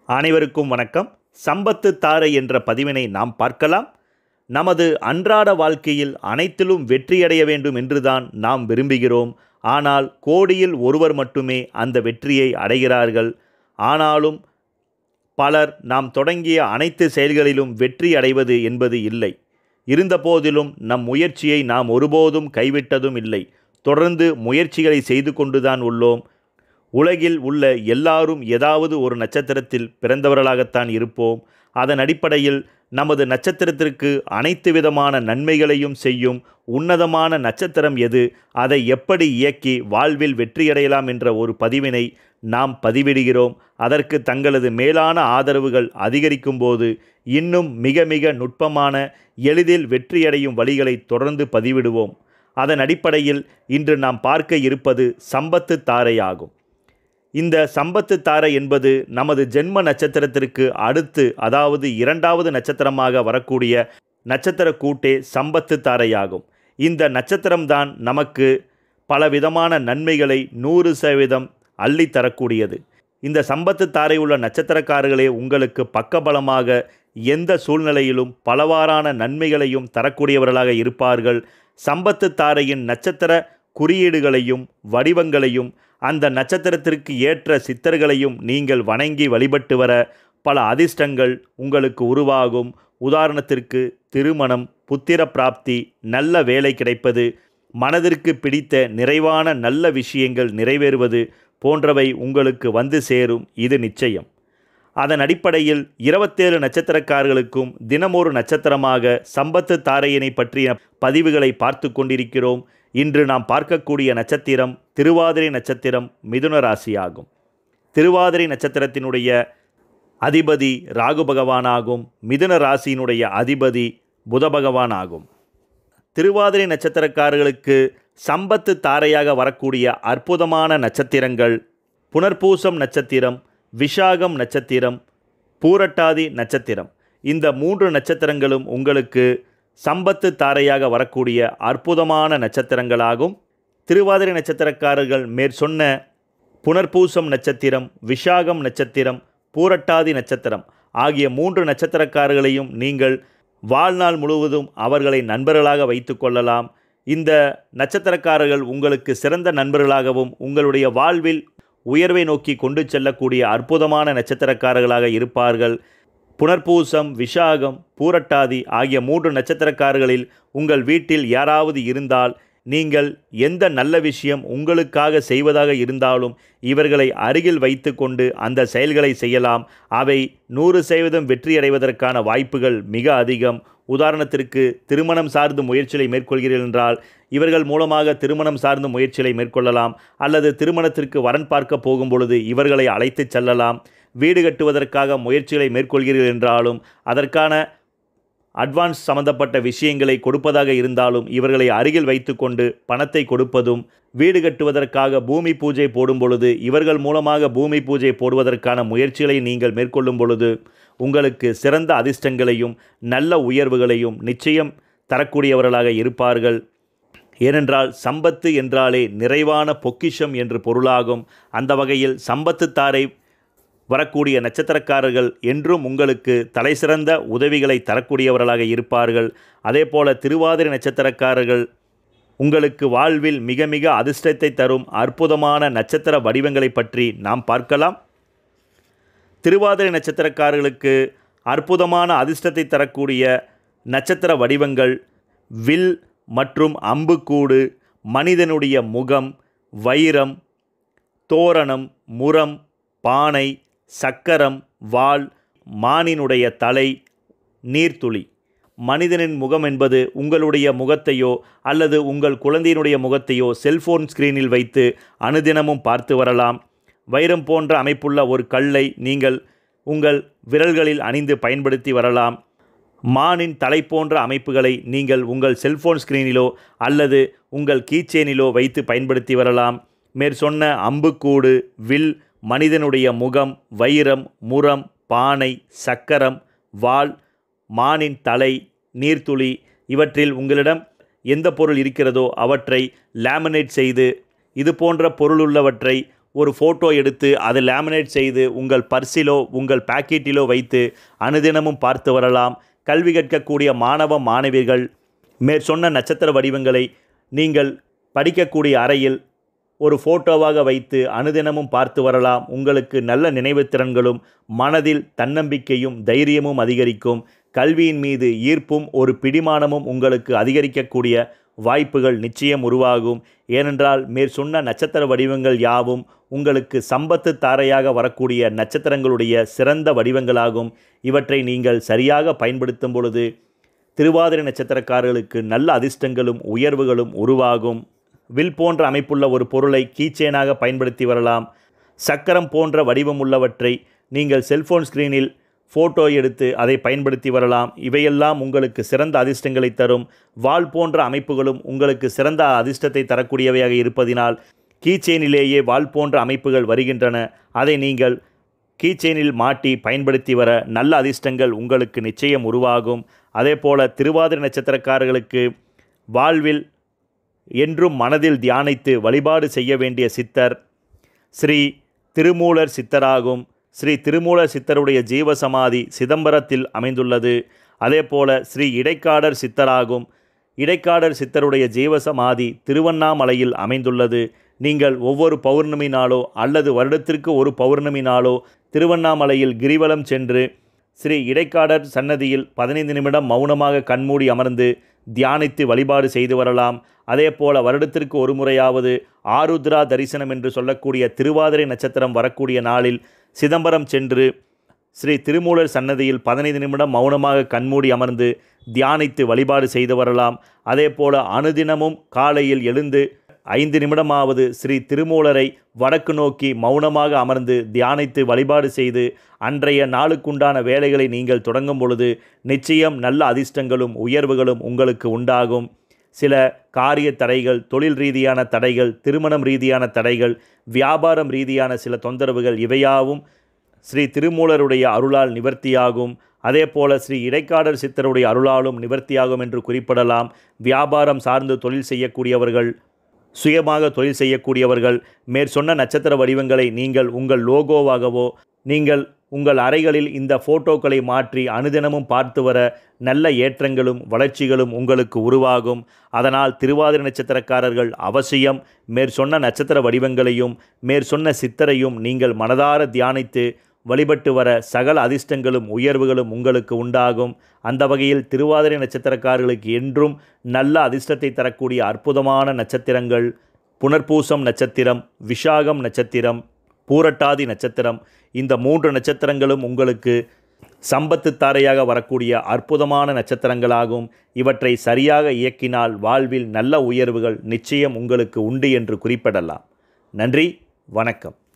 அனைவருக்கும் வணக்கம் சம்பத்து தாரை என்ற பதிவினை நாம் பார்க்கலாம் நமது அன்றாட வாழ்க்கையில் அனைத்திலும் வெற்றியடைய வேண்டும் என்றுதான் நாம் விரும்புகிறோம் ஆனால் கோடியில் ஒருவர் மட்டுமே அந்த வெற்றியை அடைகிறார்கள் ஆனாலும் பலர் நாம் தொடங்கிய அனைத்து செயல்களிலும் வெற்றி அடைவது என்பது இல்லை இருந்தபோதிலும் நம் முயற்சியை நாம் ஒருபோதும் கைவிட்டதும் இல்லை தொடர்ந்து முயற்சிகளை செய்து கொண்டுதான் உள்ளோம் உலகில் உள்ள எல்லாரும் ஏதாவது ஒரு நட்சத்திரத்தில் பிறந்தவர்களாகத்தான் இருப்போம் அதன் அடிப்படையில் நமது நட்சத்திரத்திற்கு அனைத்து விதமான நன்மைகளையும் செய்யும் உன்னதமான நட்சத்திரம் எது அதை எப்படி இயக்கி வாழ்வில் வெற்றியடையலாம் என்ற ஒரு பதிவினை நாம் பதிவிடுகிறோம் அதற்கு தங்களது மேலான ஆதரவுகள் அதிகரிக்கும் போது இன்னும் மிக மிக நுட்பமான எளிதில் வெற்றியடையும் வழிகளை தொடர்ந்து பதிவிடுவோம் அதன் அடிப்படையில் இன்று நாம் பார்க்க இருப்பது சம்பத்து தாரையாகும் இந்த சம்பத்து தாரை என்பது நமது ஜென்ம நட்சத்திரத்திற்கு அடுத்து அதாவது இரண்டாவது நட்சத்திரமாக வரக்கூடிய நட்சத்திர கூட்டே சம்பத்து தாரையாகும் இந்த நட்சத்திரம்தான் நமக்கு பலவிதமான நன்மைகளை நூறு சதவீதம் அள்ளித் தரக்கூடியது இந்த சம்பத்து தாரை உள்ள நட்சத்திரக்காரர்களே உங்களுக்கு பக்கபலமாக எந்த சூழ்நிலையிலும் பலவாறான நன்மைகளையும் தரக்கூடியவர்களாக இருப்பார்கள் சம்பத்து தாரையின் நட்சத்திர குறியீடுகளையும் வடிவங்களையும் அந்த நட்சத்திரத்திற்கு ஏற்ற சித்தர்களையும் நீங்கள் வணங்கி வழிபட்டு வர பல அதிர்ஷ்டங்கள் உங்களுக்கு உருவாகும் உதாரணத்திற்கு திருமணம் புத்திர பிராப்தி நல்ல வேலை கிடைப்பது மனதிற்கு பிடித்த நிறைவான நல்ல விஷயங்கள் நிறைவேறுவது போன்றவை உங்களுக்கு வந்து சேரும் இது நிச்சயம் அதன் அடிப்படையில் இருபத்தேழு நட்சத்திரக்காரர்களுக்கும் தினமொரு நட்சத்திரமாக சம்பத்து தாரையினை பற்றிய பதிவுகளை பார்த்து கொண்டிருக்கிறோம் இன்று நாம் பார்க்கக்கூடிய நட்சத்திரம் திருவாதிரை நட்சத்திரம் மிதுன ராசியாகும் திருவாதிரை நட்சத்திரத்தினுடைய அதிபதி ராகு பகவானாகும் மிதுன ராசியினுடைய அதிபதி புத பகவான் ஆகும் திருவாதிரை நட்சத்திரக்காரர்களுக்கு சம்பத்து தாரையாக வரக்கூடிய அற்புதமான நட்சத்திரங்கள் புனர்பூசம் நட்சத்திரம் விஷாகம் நட்சத்திரம் பூரட்டாதி நட்சத்திரம் இந்த மூன்று நட்சத்திரங்களும் உங்களுக்கு சம்பத்து தாரையாக வரக்கூடிய அற்புதமான நட்சத்திரங்களாகும் திருவாதிரை நட்சத்திரக்காரர்கள் மேற்சொன்ன புனர்பூசம் நட்சத்திரம் விஷாகம் நட்சத்திரம் பூரட்டாதி நட்சத்திரம் ஆகிய மூன்று நட்சத்திரக்காரர்களையும் நீங்கள் வாழ்நாள் முழுவதும் அவர்களை நண்பர்களாக வைத்து கொள்ளலாம் இந்த நட்சத்திரக்காரர்கள் உங்களுக்கு சிறந்த நண்பர்களாகவும் உங்களுடைய வாழ்வில் உயர்வை நோக்கி கொண்டு செல்லக்கூடிய அற்புதமான நட்சத்திரக்காரர்களாக இருப்பார்கள் புனர்பூசம் விஷாகம் பூரட்டாதி ஆகிய மூன்று நட்சத்திரக்காரர்களில் உங்கள் வீட்டில் யாராவது இருந்தால் நீங்கள் எந்த நல்ல விஷயம் உங்களுக்காக செய்வதாக இருந்தாலும் இவர்களை அருகில் வைத்து கொண்டு அந்த செயல்களை செய்யலாம் அவை நூறு சதவீதம் வெற்றியடைவதற்கான வாய்ப்புகள் மிக அதிகம் உதாரணத்திற்கு திருமணம் சார்ந்து முயற்சிகளை மேற்கொள்கிறீர்கள் என்றால் இவர்கள் மூலமாக திருமணம் சார்ந்த முயற்சிகளை மேற்கொள்ளலாம் அல்லது திருமணத்திற்கு வரன் பார்க்க போகும் பொழுது இவர்களை அழைத்து செல்லலாம் வீடு கட்டுவதற்காக முயற்சிகளை மேற்கொள்கிறீர்கள் என்றாலும் அதற்கான அட்வான்ஸ் சம்பந்தப்பட்ட விஷயங்களை கொடுப்பதாக இருந்தாலும் இவர்களை அருகில் வைத்துக்கொண்டு பணத்தை கொடுப்பதும் வீடு கட்டுவதற்காக பூமி பூஜை போடும் பொழுது இவர்கள் மூலமாக பூமி பூஜை போடுவதற்கான முயற்சிகளை நீங்கள் மேற்கொள்ளும் பொழுது உங்களுக்கு சிறந்த அதிர்ஷ்டங்களையும் நல்ல உயர்வுகளையும் நிச்சயம் தரக்கூடியவர்களாக இருப்பார்கள் ஏனென்றால் சம்பத்து என்றாலே நிறைவான பொக்கிஷம் என்று பொருளாகும் அந்த வகையில் சம்பத்து தாரை வரக்கூடிய நட்சத்திரக்காரர்கள் என்றும் உங்களுக்கு தலைசிறந்த உதவிகளை தரக்கூடியவர்களாக இருப்பார்கள் அதே போல திருவாதிரை நட்சத்திரக்காரர்கள் உங்களுக்கு வாழ்வில் மிக மிக அதிர்ஷ்டத்தை தரும் அற்புதமான நட்சத்திர வடிவங்களை பற்றி நாம் பார்க்கலாம் திருவாதிரை நட்சத்திரக்காரர்களுக்கு அற்புதமான அதிர்ஷ்டத்தை தரக்கூடிய நட்சத்திர வடிவங்கள் வில் மற்றும் அம்புக்கூடு மனிதனுடைய முகம் வைரம் தோரணம் முரம் பானை சக்கரம் வாள் மானினுடைய தலை நீர்த்துளி மனிதனின் முகம் என்பது உங்களுடைய முகத்தையோ அல்லது உங்கள் குழந்தையினுடைய முகத்தையோ செல்போன் ஸ்கிரீனில் வைத்து அனுதினமும் பார்த்து வரலாம் வைரம் போன்ற அமைப்புள்ள ஒரு கல்லை நீங்கள் உங்கள் விரல்களில் அணிந்து பயன்படுத்தி வரலாம் மானின் தலை போன்ற அமைப்புகளை நீங்கள் உங்கள் செல்போன் ஸ்கிரீனிலோ அல்லது உங்கள் கீச்சேனிலோ வைத்து பயன்படுத்தி வரலாம் மேற்சொன்ன அம்புக்கூடு வில் மனிதனுடைய முகம் வைரம் முரம் பானை சக்கரம் வாள் மானின் தலை நீர்த்துளி இவற்றில் உங்களிடம் எந்த பொருள் இருக்கிறதோ அவற்றை லேமினேட் செய்து இது போன்ற பொருளுள்ளவற்றை ஒரு ஃபோட்டோ எடுத்து அதை லேமினேட் செய்து உங்கள் பர்சிலோ உங்கள் பாக்கெட்டிலோ வைத்து அனுதினமும் பார்த்து வரலாம் கல்வி கற்கக்கூடிய மாணவ மாணவிகள் மேற்சொன்ன நட்சத்திர வடிவங்களை நீங்கள் படிக்கக்கூடிய அறையில் ஒரு ஃபோட்டோவாக வைத்து அனுதினமும் பார்த்து வரலாம் உங்களுக்கு நல்ல நினைவுத்திறன்களும் மனதில் தன்னம்பிக்கையும் தைரியமும் அதிகரிக்கும் கல்வியின் மீது ஈர்ப்பும் ஒரு பிடிமானமும் உங்களுக்கு அதிகரிக்கக்கூடிய வாய்ப்புகள் நிச்சயம் உருவாகும் ஏனென்றால் மேற்சொன்ன நட்சத்திர வடிவங்கள் யாவும் உங்களுக்கு சம்பத்து தாரையாக வரக்கூடிய நட்சத்திரங்களுடைய சிறந்த வடிவங்களாகும் இவற்றை நீங்கள் சரியாக பயன்படுத்தும் பொழுது திருவாதிரை நட்சத்திரக்காரர்களுக்கு நல்ல அதிர்ஷ்டங்களும் உயர்வுகளும் உருவாகும் வில் போன்ற அமைப்புள்ள ஒரு பொருளை கீச்சேனாக பயன்படுத்தி வரலாம் சக்கரம் போன்ற வடிவம் உள்ளவற்றை நீங்கள் செல்போன் ஸ்கிரீனில் ஃபோட்டோ எடுத்து அதை பயன்படுத்தி வரலாம் இவையெல்லாம் உங்களுக்கு சிறந்த அதிர்ஷ்டங்களை தரும் வால் போன்ற அமைப்புகளும் உங்களுக்கு சிறந்த அதிர்ஷ்டத்தை தரக்கூடியவையாக இருப்பதினால் கீச்செயினிலேயே வால் போன்ற அமைப்புகள் வருகின்றன அதை நீங்கள் கீச்செயினில் மாட்டி பயன்படுத்தி வர நல்ல அதிர்ஷ்டங்கள் உங்களுக்கு நிச்சயம் உருவாகும் அதே போல திருவாதிரை நட்சத்திரக்காரர்களுக்கு வாழ்வில் என்றும் மனதில் தியானித்து வழிபாடு செய்ய வேண்டிய சித்தர் ஸ்ரீ திருமூலர் சித்தராகும் ஸ்ரீ திருமூலர் சித்தருடைய ஜீவசமாதி சிதம்பரத்தில் அமைந்துள்ளது அதேபோல ஸ்ரீ இடைக்காடர் சித்தராகும் இடைக்காடர் சித்தருடைய ஜீவசமாதி திருவண்ணாமலையில் அமைந்துள்ளது நீங்கள் ஒவ்வொரு பௌர்ணமி நாளோ அல்லது வருடத்திற்கு ஒரு பௌர்ணமி நாளோ திருவண்ணாமலையில் கிரிவலம் சென்று ஸ்ரீ இடைக்காடர் சன்னதியில் பதினைந்து நிமிடம் மௌனமாக கண்மூடி அமர்ந்து தியானித்து வழிபாடு செய்து வரலாம் அதே போல வருடத்திற்கு ஒரு முறையாவது ஆருத்ரா தரிசனம் என்று சொல்லக்கூடிய திருவாதிரை நட்சத்திரம் வரக்கூடிய நாளில் சிதம்பரம் சென்று ஸ்ரீ திருமூலர் சன்னதியில் பதினைந்து நிமிடம் மௌனமாக கண்மூடி அமர்ந்து தியானித்து வழிபாடு செய்து வரலாம் அதே போல அனுதினமும் காலையில் எழுந்து ஐந்து நிமிடமாவது ஸ்ரீ திருமூலரை வடக்கு நோக்கி மௌனமாக அமர்ந்து தியானித்து வழிபாடு செய்து அன்றைய நாளுக்குண்டான வேலைகளை நீங்கள் தொடங்கும் பொழுது நிச்சயம் நல்ல அதிர்ஷ்டங்களும் உயர்வுகளும் உங்களுக்கு உண்டாகும் சில காரிய தடைகள் தொழில் ரீதியான தடைகள் திருமணம் ரீதியான தடைகள் வியாபாரம் ரீதியான சில தொந்தரவுகள் இவையாவும் ஸ்ரீ திருமூலருடைய அருளால் நிவர்த்தியாகும் அதே போல ஸ்ரீ இடைக்காடர் சித்தருடைய அருளாலும் நிவர்த்தியாகும் என்று குறிப்பிடலாம் வியாபாரம் சார்ந்து தொழில் செய்யக்கூடியவர்கள் சுயமாக தொழில் செய்யக்கூடியவர்கள் மேற்சொன்ன நட்சத்திர வடிவங்களை நீங்கள் உங்கள் லோகோவாகவோ நீங்கள் உங்கள் அறைகளில் இந்த ஃபோட்டோக்களை மாற்றி அனுதினமும் பார்த்து வர நல்ல ஏற்றங்களும் வளர்ச்சிகளும் உங்களுக்கு உருவாகும் அதனால் திருவாதிரை நட்சத்திரக்காரர்கள் அவசியம் மேற்சொன்ன நட்சத்திர வடிவங்களையும் மேற்சொன்ன சித்தரையும் நீங்கள் மனதார தியானித்து வழிபட்டு வர சகல அதிர்ஷ்டங்களும் உயர்வுகளும் உங்களுக்கு உண்டாகும் அந்த வகையில் திருவாதிரை நட்சத்திரக்காரர்களுக்கு என்றும் நல்ல அதிர்ஷ்டத்தை தரக்கூடிய அற்புதமான நட்சத்திரங்கள் புனர்பூசம் நட்சத்திரம் விஷாகம் நட்சத்திரம் பூரட்டாதி நட்சத்திரம் இந்த மூன்று நட்சத்திரங்களும் உங்களுக்கு சம்பத்து தாரையாக வரக்கூடிய அற்புதமான நட்சத்திரங்களாகும் இவற்றை சரியாக இயக்கினால் வாழ்வில் நல்ல உயர்வுகள் நிச்சயம் உங்களுக்கு உண்டு என்று குறிப்பிடலாம் நன்றி வணக்கம்